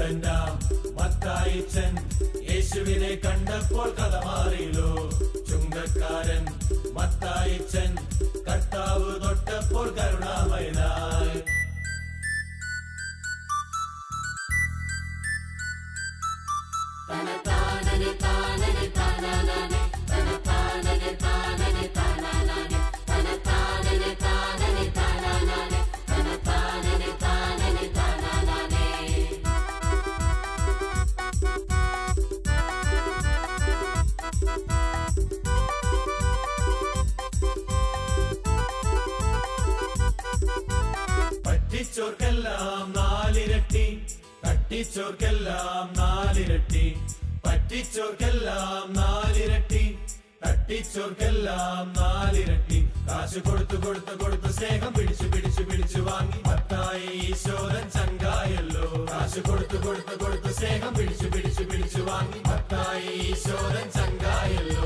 അക്കൗണ്ടന്റാം മത്തായിച്ചൻ യേശുവിനെ കണ്ടപ്പോൾ കഥ മാറിയിലോ ചുങ്കക്കാരൻ മത്തായിച്ചൻ കർത്താവ് തൊട്ടപ്പോൾ കരുണാമയനായി പറ്റിച്ചോർക്കെല്ലാം നാലിരട്ടി തട്ടിച്ചോർക്കെല്ലാം നാലിരട്ടി പറ്റിച്ചോർക്കെല്ലാം നാലിരട്ടി തട്ടിച്ചോർക്കെല്ലാം നാലിരട്ടി കാശ് കൊടുത്തു കൊടുത്തു കൊടുത്തു സ്നേഹം പിടിച്ചു പിടിച്ചു പിടിച്ചു വാങ്ങി മത്തായി ഈശോരൻ ചങ്കായല്ലോ കാശ് കൊടുത്തു കൊടുത്തു കൊടുത്തു സ്നേഹം പിടിച്ചു പിടിച്ചു പിടിച്ചു വാങ്ങി മത്തായി ഈശോരൻ ചങ്കായല്ലോ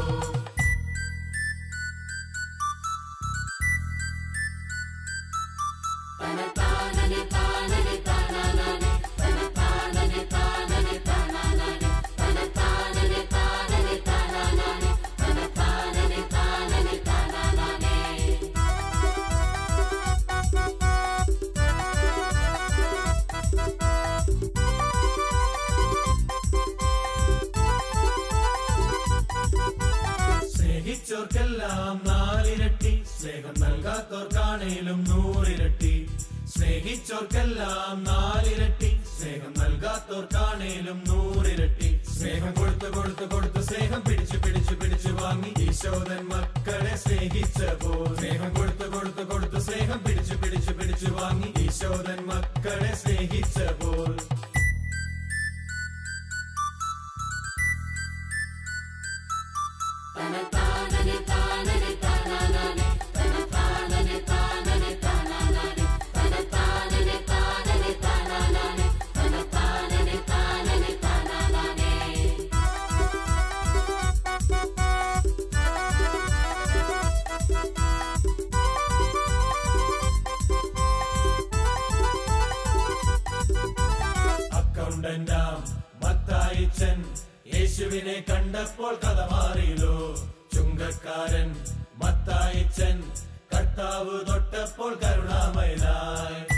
സ്നേഹിച്ചോർക്കെല്ലാം നാലിരട്ടി സ്നേഹം നൽകാത്തോർക്കാണേലും നൂറിരട്ടി സ്നേഹിച്ചോർക്കെല്ലാം നാലിരട്ടി സ്നേഹം നൽകാത്തോർക്കാണേലും നൂറിരട്ടി സ്നേഹം കൊടുത്തു കൊടുത്തു കൊടുത്തു സ്നേഹം പിടിച്ചു പിടിച്ചു പിടിച്ചു വാങ്ങി ഈശോദൻ മക്കളെ സ്നേഹിച്ചപ്പോൾ സ്നേഹം കൊടുത്തു കൊടുത്തു കൊടുത്തു സ്നേഹം പിടിച്ചു പിടിച്ചു പിടിച്ചു വാങ്ങി ഈശോദൻ മക്കളെ സ്നേഹിച്ചപ്പോൾ അക്കൗണ്ടന്റാം മത്തായിച്ചൻ യേശുവിനെ കണ്ടപ്പോൾ കഥ മാറിയിലോ ചുങ്കക്കാരൻ മത്തായിച്ചൻ കർത്താവ് തൊട്ടപ്പോൾ കരുണാമയനായി